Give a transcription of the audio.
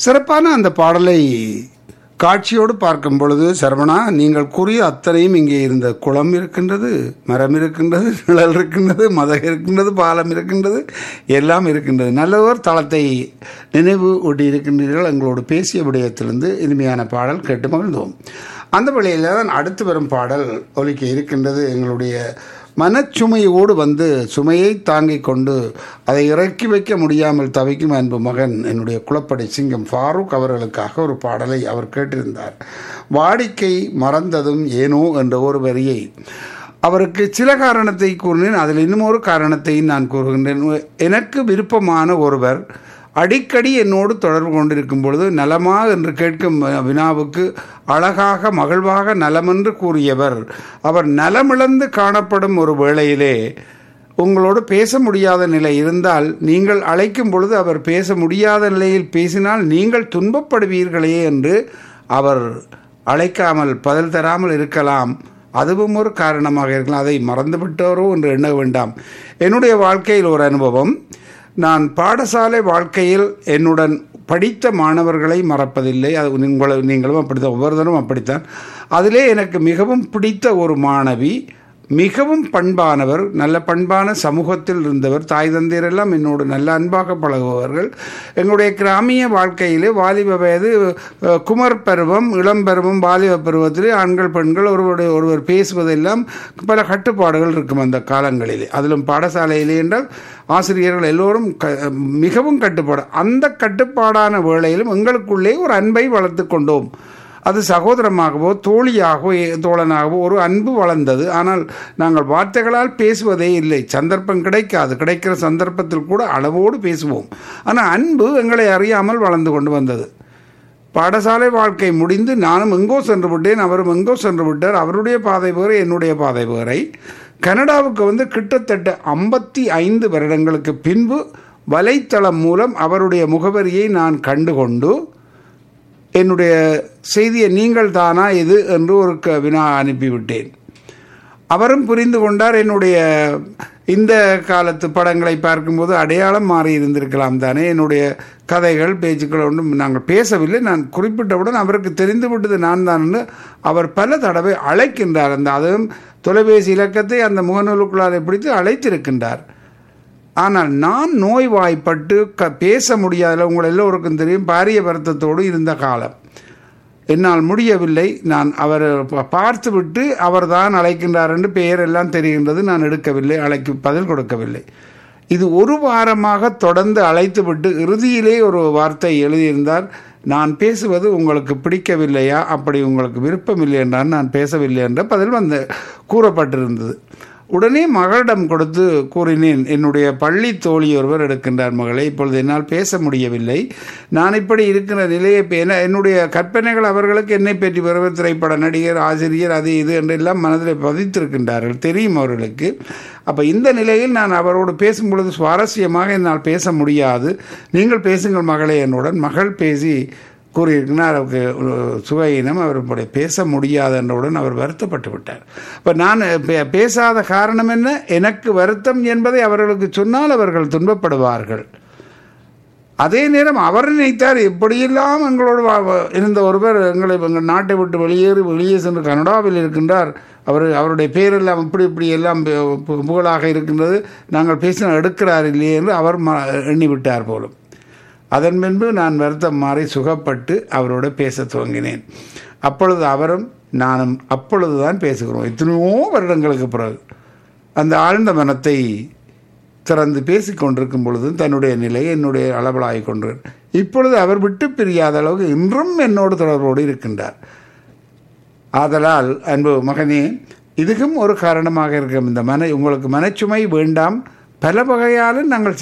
சிறப்பான அந்த பாடலை காட்சியோடு பார்க்கும் பொழுது சரவணா நீங்கள் கூறிய அத்தனையும் இங்கே இருந்த குளம் இருக்கின்றது மரம் இருக்கின்றது நிழல் இருக்கின்றது மதகு இருக்கின்றது பாலம் இருக்கின்றது எல்லாம் இருக்கின்றது நல்லதோர் தளத்தை நினைவு ஊட்டி இருக்கின்றீர்கள் எங்களோடு பேசிய விடயத்திலிருந்து இனிமையான பாடல் கேட்டு மகிழ்ந்தோம் அந்த வழியில் தான் அடுத்து வரும் பாடல் ஒலிக்க இருக்கின்றது எங்களுடைய மனச்சுமையோடு வந்து சுமையை தாங்கிக் கொண்டு அதை இறக்கி வைக்க முடியாமல் தவிக்கும் அன்பு மகன் என்னுடைய குளப்படை சிங்கம் ஃபாரூக் அவர்களுக்காக ஒரு பாடலை அவர் கேட்டிருந்தார் வாடிக்கை மறந்ததும் ஏனோ என்ற ஒரு வரியை அவருக்கு சில காரணத்தை கூறினேன் அதில் இன்னும் ஒரு காரணத்தை நான் கூறுகின்றேன் எனக்கு விருப்பமான ஒருவர் அடிக்கடி என்னோடு தொடர்பு கொண்டிருக்கும் பொழுது நலமா என்று கேட்கும் வினாவுக்கு அழகாக மகிழ்வாக நலமென்று கூறியவர் அவர் நலமிழந்து காணப்படும் ஒரு வேளையிலே உங்களோடு பேச முடியாத நிலை இருந்தால் நீங்கள் அழைக்கும் பொழுது அவர் பேச முடியாத நிலையில் பேசினால் நீங்கள் துன்பப்படுவீர்களே என்று அவர் அழைக்காமல் பதில் தராமல் இருக்கலாம் அதுவும் ஒரு காரணமாக இருக்கலாம் அதை மறந்துவிட்டாரோ என்று எண்ண வேண்டாம் என்னுடைய வாழ்க்கையில் ஒரு அனுபவம் நான் பாடசாலை வாழ்க்கையில் என்னுடன் படித்த மாணவர்களை மறப்பதில்லை அது உங்களை நீங்களும் அப்படித்தான் ஒவ்வொருத்தரும் அப்படித்தான் அதிலே எனக்கு மிகவும் பிடித்த ஒரு மாணவி மிகவும் பண்பானவர் நல்ல பண்பான சமூகத்தில் இருந்தவர் தாய் தந்தையரெல்லாம் என்னோடு நல்ல அன்பாக பழகுபவர்கள் எங்களுடைய கிராமிய வாழ்க்கையிலே வாலிப வயது குமர் பருவம் இளம் பருவம் வாலிப பருவத்திலே ஆண்கள் பெண்கள் ஒருவருடைய ஒருவர் பேசுவதெல்லாம் பல கட்டுப்பாடுகள் இருக்கும் அந்த காலங்களிலே அதிலும் பாடசாலையிலே என்றால் ஆசிரியர்கள் எல்லோரும் க மிகவும் கட்டுப்பாடு அந்த கட்டுப்பாடான வேளையிலும் எங்களுக்குள்ளே ஒரு அன்பை வளர்த்து கொண்டோம் அது சகோதரமாகவோ தோழியாகவோ தோழனாகவோ ஒரு அன்பு வளர்ந்தது ஆனால் நாங்கள் வார்த்தைகளால் பேசுவதே இல்லை சந்தர்ப்பம் கிடைக்காது கிடைக்கிற சந்தர்ப்பத்தில் கூட அளவோடு பேசுவோம் ஆனால் அன்பு எங்களை அறியாமல் வளர்ந்து கொண்டு வந்தது பாடசாலை வாழ்க்கை முடிந்து நானும் எங்கோ சென்று விட்டேன் அவரும் எங்கோ சென்று விட்டார் அவருடைய பாதை வேறு என்னுடைய பாதை வேறை கனடாவுக்கு வந்து கிட்டத்தட்ட ஐம்பத்தி ஐந்து வருடங்களுக்கு பின்பு வலைத்தளம் மூலம் அவருடைய முகவரியை நான் கண்டுகொண்டு என்னுடைய செய்தியை நீங்கள் தானா இது என்று ஒரு க வினா அனுப்பிவிட்டேன் அவரும் புரிந்து கொண்டார் என்னுடைய இந்த காலத்து படங்களை பார்க்கும்போது அடையாளம் மாறி இருந்திருக்கலாம் தானே என்னுடைய கதைகள் பேச்சுக்கள் ஒன்றும் நாங்கள் பேசவில்லை நான் குறிப்பிட்டவுடன் அவருக்கு தெரிந்து விட்டது நான் தான் அவர் பல தடவை அழைக்கின்றார் அந்த அதுவும் தொலைபேசி இலக்கத்தை அந்த முகநூலுக்குள்ளாரை பிடித்து அழைத்திருக்கின்றார் ஆனால் நான் நோய்வாய்ப்பட்டு க பேச முடியாத உங்கள் எல்லோருக்கும் தெரியும் பாரிய வருத்தத்தோடு இருந்த காலம் என்னால் முடியவில்லை நான் அவர் பார்த்து விட்டு அவர் தான் அழைக்கின்றார் என்று பெயர் எல்லாம் தெரிகின்றது நான் எடுக்கவில்லை அழைக்க பதில் கொடுக்கவில்லை இது ஒரு வாரமாக தொடர்ந்து அழைத்து விட்டு இறுதியிலே ஒரு வார்த்தை எழுதியிருந்தார் நான் பேசுவது உங்களுக்கு பிடிக்கவில்லையா அப்படி உங்களுக்கு விருப்பம் இல்லை என்றால் நான் பேசவில்லை என்ற பதில் வந்து கூறப்பட்டிருந்தது உடனே மகளிடம் கொடுத்து கூறினேன் என்னுடைய பள்ளி தோழி ஒருவர் எடுக்கின்றார் மகளை இப்பொழுது என்னால் பேச முடியவில்லை நான் இப்படி இருக்கிற நிலையை என்னுடைய கற்பனைகள் அவர்களுக்கு என்னை பற்றி வருவர் திரைப்பட நடிகர் ஆசிரியர் அது இது என்றெல்லாம் மனதில் பதித்திருக்கின்றார்கள் தெரியும் அவர்களுக்கு அப்போ இந்த நிலையில் நான் அவரோடு பேசும் பொழுது சுவாரஸ்யமாக என்னால் பேச முடியாது நீங்கள் பேசுங்கள் மகளே என்னுடன் மகள் பேசி கூறியிருக்கிறார் அவருக்கு சுவையினம் அவர் பேச முடியாது என்றவுடன் அவர் வருத்தப்பட்டு விட்டார் இப்போ நான் பேசாத காரணம் என்ன எனக்கு வருத்தம் என்பதை அவர்களுக்கு சொன்னால் அவர்கள் துன்பப்படுவார்கள் அதே நேரம் அவர் நினைத்தார் எப்படியெல்லாம் எங்களோடு இருந்த ஒருவர் எங்களை எங்கள் நாட்டை விட்டு வெளியேறி வெளியே சென்று கனடாவில் இருக்கின்றார் அவர் அவருடைய பேரெல்லாம் இப்படி இப்படி எல்லாம் புகழாக இருக்கின்றது நாங்கள் பேசின எடுக்கிறார் இல்லையே என்று அவர் எண்ணிவிட்டார் போலும் அதன் பின்பு நான் வருத்தம் மாறி சுகப்பட்டு அவரோடு பேச துவங்கினேன் அப்பொழுது அவரும் நானும் அப்பொழுது தான் பேசுகிறோம் எத்தனையோ வருடங்களுக்கு பிறகு அந்த ஆழ்ந்த மனத்தை திறந்து பேசி கொண்டிருக்கும் பொழுது தன்னுடைய நிலை என்னுடைய அளவலாகி கொண்டு இப்பொழுது அவர் விட்டு பிரியாத அளவுக்கு இன்றும் என்னோடு தொடர்போடு இருக்கின்றார் ஆதலால் அன்பு மகனே இதுக்கும் ஒரு காரணமாக இருக்கும் இந்த மன உங்களுக்கு மனச்சுமை வேண்டாம் பல வகையாலும் நாங்கள்